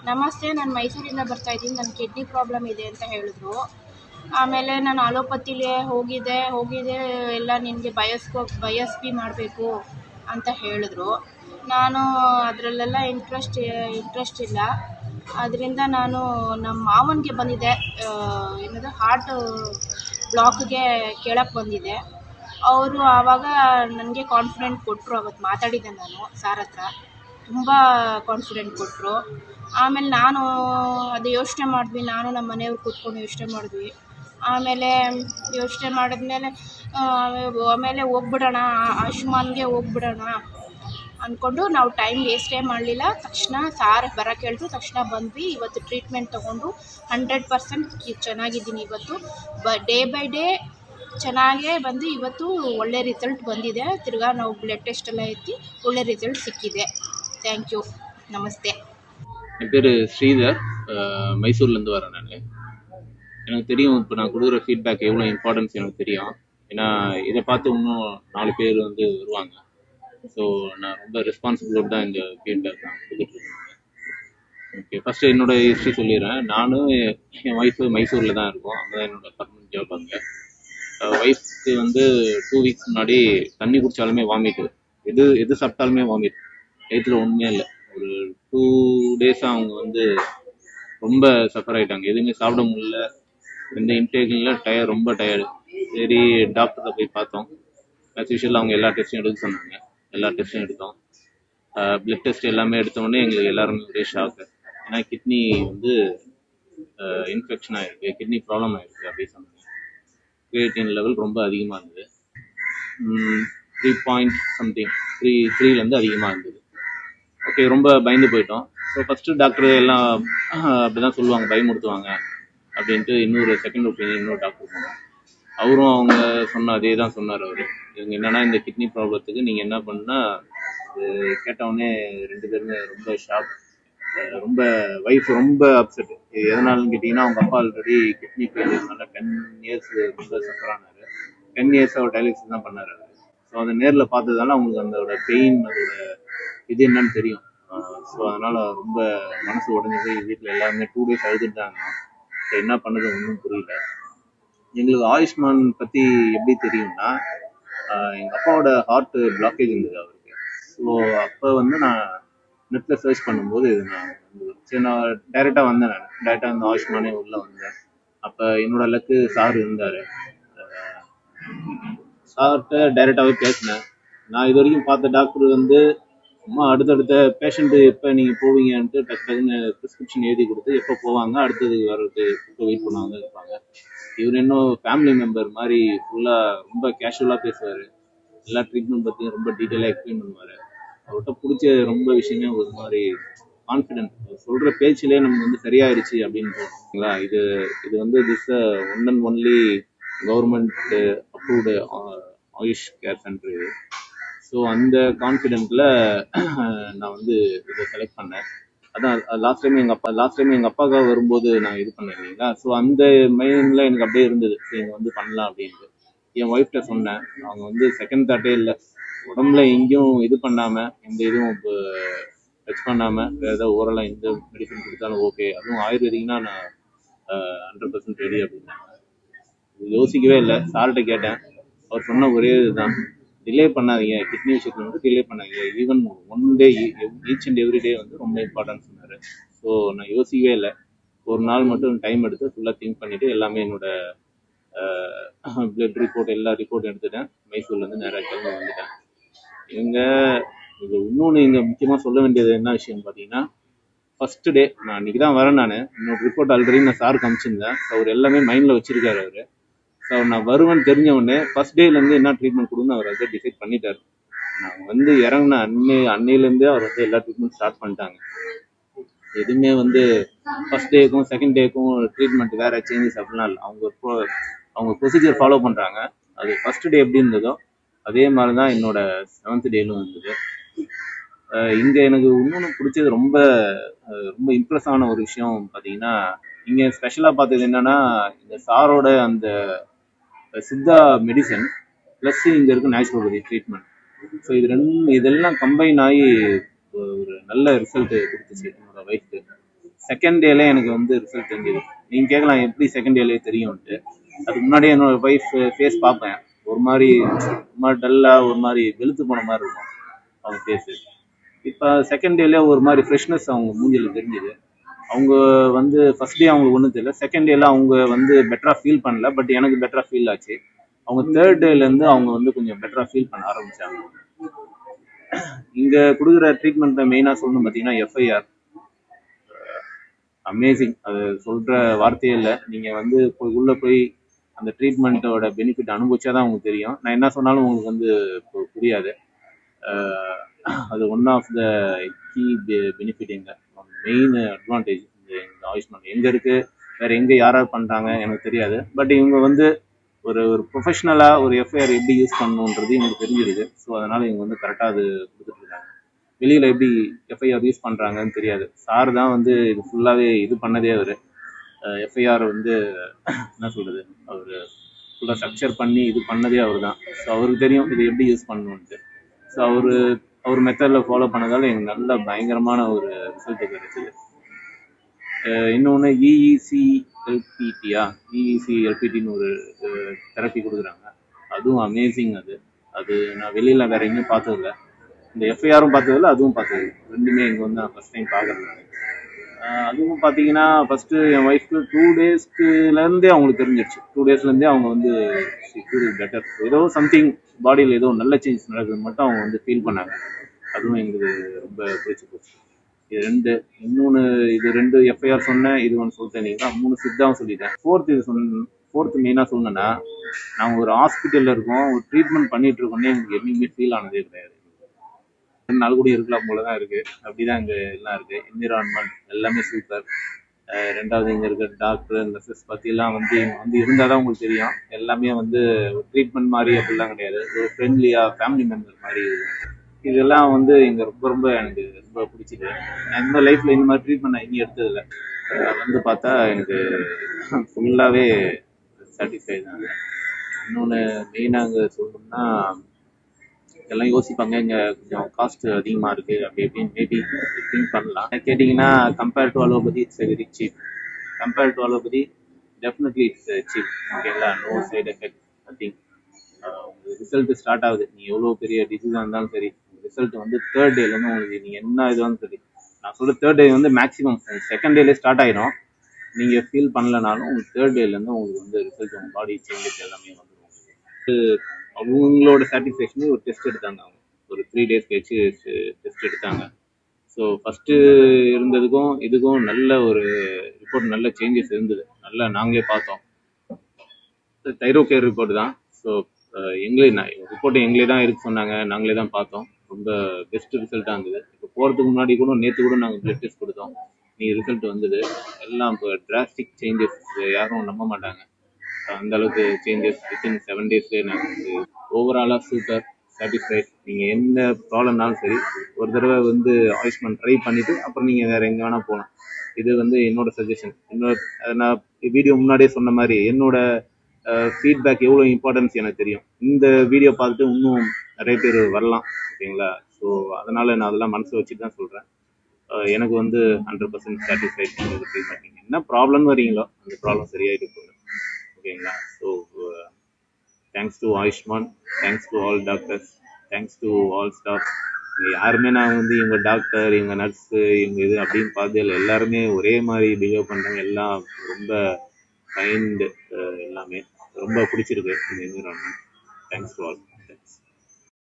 ನಮಸ್ತೆ ನಾನು ಮೈಸೂರಿಂದ ಬರ್ತಾ ಇದ್ದೀನಿ ನನ್ನ ಕಿಡ್ನಿ ಪ್ರಾಬ್ಲಮ್ ಇದೆ ಅಂತ ಹೇಳಿದ್ರು ಆಮೇಲೆ ನಾನು ಅಲೋಪತಿಲಿ ಹೋಗಿದ್ದೆ ಹೋಗಿದ್ದೆ ಎಲ್ಲ ನಿನಗೆ ಬಯೋಸ್ಕೋ ಬಯೋಸ್ಪಿ ಮಾಡಬೇಕು ಅಂತ ಹೇಳಿದ್ರು ನಾನು ಅದರಲ್ಲೆಲ್ಲ ಇಂಟ್ರೆಸ್ಟ್ ಇಂಟ್ರೆಸ್ಟ್ ಇಲ್ಲ ಅದರಿಂದ ನಾನು ನಮ್ಮ ಮಾವನಿಗೆ ಬಂದಿದ್ದೆ ಆ, ಏನದು ಹಾರ್ಟ್ ಬ್ಲಾಕ್ಗೆ ಕೇಳಕ್ಕೆ ಬಂದಿದ್ದೆ ಅವರು ಆವಾಗ ನನಗೆ ಕಾನ್ಫಿಡೆಂಟ್ ಕೊಟ್ಟರು ಅವತ್ತು ಮಾತಾಡಿದ್ದೆ ನಾನು ಸಾರ್ ಹತ್ರ ತುಂಬ ಕಾನ್ಫಿಡೆಂಟ್ ಕೊಟ್ಟರು ಆಮೇಲೆ ನಾನು ಅದು ಯೋಚನೆ ಮಾಡಿದ್ವಿ ನಾನು ನಮ್ಮ ಮನೆಯವ್ರು ಕೂತ್ಕೊಂಡು ಯೋಚನೆ ಮಾಡಿದ್ವಿ ಆಮೇಲೆ ಯೋಚನೆ ಮಾಡಿದ್ಮೇಲೆ ಆ, ಆಮೇಲೆ ಹೋಗ್ಬಿಡೋಣ ಆಯುಷ್ಮಾನ್ಗೆ ಹೋಗ್ಬಿಡೋಣ ಅಂದ್ಕೊಂಡು ನಾವು ಟೈಮ್ ವೇಸ್ಟೇ ಮಾಡಲಿಲ್ಲ ತಕ್ಷಣ ಸಾರ್ ಬರೋಕ್ಕೆ ಹೇಳಿದ್ರು ತಕ್ಷಣ ಬಂದ್ವಿ ಇವತ್ತು ಟ್ರೀಟ್ಮೆಂಟ್ ತೊಗೊಂಡು ಹಂಡ್ರೆಡ್ ಪರ್ಸೆಂಟ್ ಚೆನ್ನಾಗಿದ್ದೀನಿ ಇವತ್ತು ಬ ಡೇ ಬೈ ಡೇ ಚೆನ್ನಾಗೇ ಬಂದು ಇವತ್ತು ಒಳ್ಳೆ ರಿಸಲ್ಟ್ ಬಂದಿದೆ ತಿರ್ಗಾ ನಾವು ಬ್ಲಡ್ ಟೆಸ್ಟ್ ಎಲ್ಲ ಎತ್ತಿ ಒಳ್ಳೆ ರಿಸಲ್ಟ್ ಸಿಕ್ಕಿದೆ ಥ್ಯಾಂಕ್ ಯು ನಮಸ್ತೆ என் பேர் ஸ்ரீதர் அஹ் மைசூர்லேருந்து வரேன் நான் எனக்கு தெரியும் இப்போ நான் கொடுக்குற ஃபீட்பேக் எவ்வளோ இம்பார்ட்டன்ஸ் எனக்கு தெரியும் ஏன்னா இதை பார்த்து இன்னும் நாலு பேர் வந்து வருவாங்க ஸோ நான் ரொம்ப ரெஸ்பான்சிபிளோடு தான் இந்த ஃபீட்பேக் நான் கொடுத்துட்டு இருக்கேன் ஓகே ஃபர்ஸ்ட் என்னோட ஹிஸ்ட்ரி சொல்லிடுறேன் நானும் என் ஒய்ஃபு மைசூரில் தான் இருக்கோம் அங்கே தான் என்னோட பர்மனன்ட் ஜாப் அங்கே ஒய்ஃப்க்கு வந்து டூ வீக்ஸ் முன்னாடி தண்ணி குடிச்சாலுமே வாமிட்டு எது எது சாப்பிட்டாலுமே வாமிட் வயிற்றுல உண்மையே இல்லை ஒரு டூ டேஸாக அவங்க வந்து ரொம்ப சஃபர் ஆயிட்டாங்க எதுவுமே சாப்பிட முடியல எந்த இன்டேக்கும் இல்லை டயர் ரொம்ப டயர்டு சரி டாக்டரை போய் பார்த்தோம் ஆஸ் யூஷுவல் அவங்க எல்லா டெஸ்ட்டும் எடுக்க சொன்னாங்க எல்லா டெஸ்ட்டும் எடுத்தோம் பிளட் டெஸ்ட் எல்லாமே எடுத்த உடனே எங்களுக்கு எல்லாருமே ஒரே ஷாக்கு ஏன்னா கிட்னி வந்து இன்ஃபெக்ஷன் ஆயிருக்கு கிட்னி ப்ராப்ளம் ஆயிருக்கு அப்படி சொன்னாங்க கிரியேட்டின் லெவல் ரொம்ப அதிகமாக இருந்தது த்ரீ பாயிண்ட் சம்திங் த்ரீ த்ரீலேருந்து அதிகமாக இருந்தது ஓகே ரொம்ப பயந்து போயிட்டோம் ஸோ ஃபஸ்ட்டு டாக்டர் எல்லாம் அப்படிதான் சொல்லுவாங்க பயமுறுத்துவாங்க அப்படின்ட்டு இன்னொரு செகண்ட் ஒப்பீனியன் இன்னொரு டாக்டர் போனோம் அவரும் அவங்க சொன்ன அதே தான் சொன்னார் அவர் இவங்க என்னன்னா இந்த கிட்னி ப்ராப்ளத்துக்கு நீங்கள் என்ன பண்ணுன்னா இது கேட்டவுடனே ரெண்டு பேருமே ரொம்ப ஷாக் ரொம்ப ஒய்ஃப் ரொம்ப அப்செட் இது எதனாலன்னு கேட்டிங்கன்னா அவங்க அப்பா ஆல்ரெடி கிட்னி ஃபெயிலியர்னால டென் இயர்ஸ் ரொம்ப சஃபர் ஆனார் டென் இயர்ஸ் அவர் டயாலிசிஸ் தான் பண்ணார் அவர் ஸோ அதை நேரில் பார்த்ததால அவங்களுக்கு அதோட பெயின் அதோட இது என்னன்னு தெரியும் ஸோ அதனால ரொம்ப மனசு உடஞ்சி போய் வீட்டில் எல்லாருமே டூ டேஸ் அழுதுட்டாங்க ஸோ என்ன பண்ணது ஒன்றும் புரியல எங்களுக்கு ஆயுஷ்மான் பற்றி எப்படி தெரியும்னா ஆஹ் எங்க அப்பாவோட ஹார்ட் பிளாக்கேஜ் இருந்தது அவருக்கு ஸோ அப்போ வந்து நான் நெட்டில் சர்ச் பண்ணும்போது இது நான் வந்து சரி நான் டைரெக்டாக வந்தேன் நான் டைரெக்டாக வந்து ஆயுஷ்மானே உள்ளே வந்தேன் அப்போ என்னோட லக்கு சார் இருந்தார் சார்கிட்ட டைரெக்டாகவே பேசினேன் நான் இது வரைக்கும் பார்த்த டாக்டர் வந்து சும்மா அடுத்தடுத்த பேஷண்ட்டு எப்போ நீங்கள் போவீங்கன்ட்டு டக்கு டக்குன்னு ப்ரிஸ்கிரிப்ஷன் எழுதி கொடுத்து எப்போ போவாங்க அடுத்தது வர்றது எப்போ வெயிட் பண்ணுவாங்க இருப்பாங்க இவர் இன்னும் ஃபேமிலி மெம்பர் மாதிரி ஃபுல்லாக ரொம்ப கேஷுவலாக பேசுவார் எல்லா ட்ரீட்மெண்ட் பற்றியும் ரொம்ப டீட்டெயிலாக எக்ஸ்பிளைன் பண்ணுவார் அவர்கிட்ட பிடிச்ச ரொம்ப விஷயமே ஒரு மாதிரி கான்ஃபிடென்ட் சொல்கிற பேச்சிலே நமக்கு வந்து சரியாயிருச்சு அப்படின்னு தோணுங்களா இது இது வந்து this one and only government approved Ayush care centre இது ஸோ அந்த கான்ஃபிடென்ட்டில் நான் வந்து இதை செலக்ட் பண்ணேன் அதான் லாஸ்ட் டைம் எங்கள் அப்பா லாஸ்ட் டைம் எங்கள் அப்பாவுக்காக வரும்போது நான் இது பண்ணேன் இல்லைங்களா ஸோ அந்த மைண்டில் எனக்கு அப்படியே இருந்தது ஸோ இங்கே வந்து பண்ணலாம் அப்படின்ட்டு என் ஒய்ஃப்ட்ட சொன்னேன் அவங்க வந்து செகண்ட் தாட்டே இல்லை உடம்புல எங்கேயும் இது பண்ணாமல் எந்த இதுவும் இப்போ டச் பண்ணாமல் வேறு ஏதாவது ஓரலாக எந்த மெடிசன் கொடுத்தாலும் ஓகே அதுவும் ஆயுர்வேதிக்னா நான் ஹண்ட்ரட் பர்சன்ட் ரெடி அப்படின்னாங்க இது யோசிக்கவே இல்லை சார்கிட்ட கேட்டேன் அவர் சொன்ன ஒரே இதுதான் டிலே பண்ணாதீங்க கிட்னி விஷயத்துல வந்து டிலே பண்ணாதீங்க even one day each and every day வந்து ரொம்ப இம்பார்ட்டன்ட் சொன்னார் ஸோ நான் யோசிக்கவே இல்லை ஒரு நாள் மட்டும் டைம் எடுத்து ஃபுல்லாக திங்க் பண்ணிட்டு எல்லாமே என்னோட பிளட் ரிப்போர்ட் எல்லா ரிப்போர்ட் எடுத்துட்டேன் மைசூர்லேருந்து நேராக கிளம்பி வந்துட்டேன் இவங்க இது இன்னொன்று இங்கே முக்கியமாக சொல்ல வேண்டியது என்ன விஷயம்னு பார்த்தீங்கன்னா ஃபர்ஸ்ட் டே நான் அன்றைக்கி தான் வரேன் நான் என்னோட ரிப்போர்ட் ஆல்ரெடி நான் சாருக்கு அனுப்பிச்சிருந்தேன் அவர் எல்லாமே மைண்டில் வச்சிருக்காரு அவர் ஸோ நான் வருவேன்னு தெரிஞ்ச உடனே ஃபர்ஸ்ட் டேலேருந்து என்ன ட்ரீட்மெண்ட் கொடுன்னு அவர் அதை டிசைட் பண்ணிட்டாரு நான் வந்து இறங்கின அன்னை அன்னையிலேருந்தே அவர் வந்து எல்லா ட்ரீட்மெண்ட் ஸ்டார்ட் பண்ணிட்டாங்க எதுவுமே வந்து ஃபர்ஸ்ட் டேக்கும் செகண்ட் டேக்கும் ட்ரீட்மெண்ட் வேற சேஞ்சஸ் அப்படிலாம் இல்லை அவங்க pro- அவங்க ப்ரொசீஜர் ஃபாலோ பண்ணுறாங்க அது ஃபர்ஸ்ட் டே எப்படி இருந்ததோ அதே மாதிரி தான் என்னோட செவன்த் டேலும் இருந்தது அஹ் இங்க எனக்கு இன்னொன்று பிடிச்சது ரொம்ப அஹ் ரொம்ப இம்ப்ரெஸ் ஆன ஒரு விஷயம் பார்த்தீங்கன்னா இங்க ஸ்பெஷலாக பார்த்தது என்னன்னா இந்த சாரோட அந்த சித்தா மெடிசன் ப்ளஸ் இங்க இருக்க நேச்சுரோபதி ட்ரீட்மெண்ட் ஸோ இது ரெண்டு இதெல்லாம் கம்பைன் ஆகி ஒரு நல்ல ரிசல்ட் கொடுத்துச்சு என்னோட ஒய்ஃப்க்கு செகண்ட் டேல எனக்கு வந்து ரிசல்ட் தெரிஞ்சது நீங்க கேட்கலாம் எப்படி செகண்ட் டேலே தெரியும்ட்டு அதுக்கு முன்னாடியே என்னோட ஒய்ஃப் ஃபேஸ் பார்ப்பேன் ஒரு மாதிரி ஒரு மாதிரி டல்லா ஒரு மாதிரி வெளுத்து போன மாதிரி இருக்கும் அவங்க ஃபேஸ் இப்போ செகண்ட் டேல ஒரு மாதிரி ஃப்ரெஷ்னஸ் அவங்க மூஞ்சில தெரிஞ்சுது அவங்க வந்து ஃபர்ஸ்ட் டே அவங்களுக்கு ஒன்றும் தெரியல செகண்ட் டேல அவங்க வந்து பெட்டரா ஃபீல் பண்ணல பட் எனக்கு பெட்டரா ஃபீல் ஆச்சு அவங்க தேர்ட் டேல இருந்து அவங்க வந்து கொஞ்சம் பெட்டரா ஃபீல் பண்ண ஆரம்பிச்சாங்க இங்க கொடுக்குற ட்ரீட்மெண்ட்ல மெயினா சொல்லணும் பார்த்தீங்கன்னா எஃப்ஐஆர் அமேசிங் அது சொல்ற வார்த்தையே இல்லை நீங்க வந்து போய் உள்ள போய் அந்த ட்ரீட்மெண்ட்டோட பெனிஃபிட் அனுபவிச்சாதான் உங்களுக்கு தெரியும் நான் என்ன சொன்னாலும் உங்களுக்கு வந்து பு- புரியாது அஹ் அது one of the key benefit எங்க மெயின் அட்வான்டேஜ் இந்த இந்த ஆயுஷ்மான் எங்க இருக்கு வேற எங்க யாரார் பண்றாங்க எனக்கு தெரியாது பட் இவங்க வந்து ஒரு ஒரு ப்ரொஃபஷனலா ஒரு எஃப்ஐஆர் எப்படி யூஸ் பண்ணணுன்றது எங்களுக்கு தெரிஞ்சிருக்கு ஸோ அதனால இவங்க வந்து கரெக்டா அது கொடுத்துட்டு இருக்காங்க வெளியில எப்படி எஃப்ஐஆர் யூஸ் பண்றாங்கன்னு தெரியாது சார் தான் வந்து இது ஃபுல்லாவே இது பண்ணதே அவரு எஃப்ஐஆர் வந்து என்ன சொல்றது அவரு ஃபுல்லா ஸ்ட்ரக்சர் பண்ணி இது பண்ணதே அவர் தான் ஸோ அவருக்கு தெரியும் இது எப்படி யூஸ் பண்ணணும்ட்டு ஸோ அவரு அவர் மெத்தட்ல ஃபாலோ பண்ணதால எனக்கு நல்ல பயங்கரமான ஒரு ரிசல்ட் கிடைச்சது அஹ் இன்னொன்னு இஇசி எல்பிடியா இஇசி எல்பிடின்னு ஒரு தெரப்பி கொடுக்குறாங்க அதுவும் அமேசிங் அது அது நான் வெளியில வேற எங்கேயும் பார்த்ததில்ல இந்த எஃப்ஐஆரும் பார்த்ததில்ல அதுவும் பார்த்தது ரெண்டுமே இங்க வந்து நான் ஃபர்ஸ்ட் டைம் பார்க்கறது நான். அஹ் அதுவும் பார்த்தீங்கன்னா ஃபர்ஸ்ட் என் ஒய்ஃப்க்கு டூ டேஸ்க்குல இருந்தே அவங்களுக்கு தெரிஞ்சிருச்சு டூ டேஸ்ல இருந்தே அவங்க வந்து பெட்டர் ஏதோ சம்திங் பாடியில் ஏதோ நல்ல சேஞ்ச் நடக்குது மட்டும் அவங்க வந்து ஃபீல் பண்ணாங்க அதுவும் எங்களுக்கு ரொம்ப பிடிச்சி போச்சு இது ரெண்டு இன்னொன்று இது ரெண்டு எஃப்ஐஆர் சொன்னேன் இது ஒன்று சொல்லிட்டேன் நீங்களா மூணு சித்தாவும் சொல்லிட்டேன் ஃபோர்த் இது சொன்ன ஃபோர்த் மெயினாக சொன்னேன்னா நாங்கள் ஒரு ஹாஸ்பிட்டலில் இருக்கோம் ஒரு ட்ரீட்மெண்ட் பண்ணிட்டு இருக்கோம்னே எங்களுக்கு என்னைக்குமே ஃபீல் ஆனதே கிடையாது ரெண்டு நாள் கூட இருக்கலாம் போல தான் இருக்கு அப்படிதான் இங்க எல்லாம் இருக்கு என்விரான்மெண்ட் எல்லாமே சூப்பர் ரெண்டாவது இங்க இருக்க டாக்டர் நர்சஸ் பத்தி எல்லாம் வந்து இங்க வந்து இருந்தாதான் உங்களுக்கு தெரியும் எல்லாமே வந்து ஒரு ட்ரீட்மெண்ட் மாதிரி அப்படிலாம் கிடையாது ஒரு ஃப்ரெண்ட்லியா ஃபேமிலி மெம்பர் மாதிரி இதெல்லாம் வந்து இங்க ரொம்ப ரொம்ப எனக்கு ரொம்ப பிடிச்சது நான் இந்த லைஃப்ல இந்த மாதிரி ட்ரீட்மெண்ட் நான் இனி எடுத்ததில்ல அஹ் வந்து பார்த்தா எனக்கு ஃபுல்லாவே சாட்டிஸ்ஃபை தான் இன்னொன்று மெயினாக அங்கே சொல்லணும்னா எல்லாம் யோசிப்பாங்க இங்க கொஞ்சம் காஸ்ட் அதிகமா இருக்கு அப்படி இப்படின்னு மேபி திங்க் பண்ணலாம் கேட்டிங்கன்னா compare to allopathy it's very cheap compare to allopathy definitely it's cheap ஓகேங்களா no side effect nothing result start ஆகுது நீ எவ்வளோ பெரிய டிசீஸாக இருந்தாலும் சரி ரிசல்ட் வந்து தேர்ட் டேலேருந்து உங்களுக்கு நீ என்ன இதுவாலும் சரி நான் சொல்ற தேர்ட் டே வந்து மேக்ஸிமம் செகண்ட் டேலே ஸ்டார்ட் ஆயிடும் நீங்க ஃபீல் பண்ணலனாலும் உங்களுக்கு தேர்ட் டேலேருந்து உங்களுக்கு வந்து ரிசல்ட் உங்க பாடி சேஞ்சஸ் எல்லாமே வந்துடும் அவங்களோட சாட்டிஸ்ஃபேக்ஷனே ஒரு டெஸ்ட் எடுத்தாங்க அவங்க ஒரு த்ரீ டேஸ் கழிச்சு டெஸ்ட் எடுத்தாங்க ஸோ ஃபஸ்ட்டு இருந்ததுக்கும் இதுக்கும் நல்ல ஒரு ரிப்போர்ட் நல்ல சேஞ்சஸ் இருந்தது நல்லா நாங்களே பார்த்தோம் தைரோகேர் ரிப்போர்ட் தான் ஸோ எங்களே ரிப்போர்ட் எங்களே தான் இருக்கு சொன்னாங்க நாங்களே தான் பார்த்தோம் ரொம்ப பெஸ்ட் ரிசல்ட்டாக இருந்தது இப்போ போகிறதுக்கு முன்னாடி கூட நேற்று கூட நாங்கள் பிளட் டெஸ்ட் கொடுத்தோம் நீ ரிசல்ட் வந்தது எல்லாம் இப்போ டிராஸ்டிக் சேஞ்சஸ் யாரும் நம்ப மாட்டாங்க அந்த அளவுக்கு சேஞ்சஸ் வித்தின் செவன் டேஸ்லேயே நாங்கள் ஓவராலாக சூப்பர் சாட்டிஸ்ஃபைட் நீங்கள் எந்த ப்ராப்ளம்னாலும் சரி ஒரு தடவை வந்து ஆயுஷ்மான் ட்ரை பண்ணிவிட்டு அப்புறம் நீங்கள் வேறு எங்கே வேணால் போகலாம் இது வந்து என்னோட சஜஷன் என்னோட அஹ் நான் வீடியோ முன்னாடியே சொன்ன மாதிரி என்னோட ஃபீட்பேக் எவ்வளோ இம்பார்ட்டன்ஸ் எனக்கு தெரியும் இந்த வீடியோ பார்த்துட்டு இன்னும் நிறைய பேர் வரலாம் ஓகேங்களா ஸோ அதனால நான் அதெல்லாம் மனசு வச்சுட்டு தான் சொல்கிறேன் எனக்கு வந்து ஹண்ட்ரட் பர்சன்ட் சாட்டிஸ்ஃபைட் ட்ரீட்மெண்ட் நீங்கள் என்ன ப்ராப்ளம் வரீங்களோ அந்த ப்ராப்ளம் சரியாயிட்டு போகுது ஓகேங்களா so thanks to Ayushman thanks to all doctors thanks to all staff யாருமே நான் வந்து இவங்க டாக்டர் இவங்க நர்ஸு இவங்க இது அப்படின்னு பார்த்தே இல்லை எல்லாருமே ஒரே மாதிரி பிஹேவ் பண்ணுறாங்க எல்லாம் ரொம்ப கைண்ட் எல்லாமே ரொம்ப பிடிச்சிருக்கு இந்த environment thanks to all thanks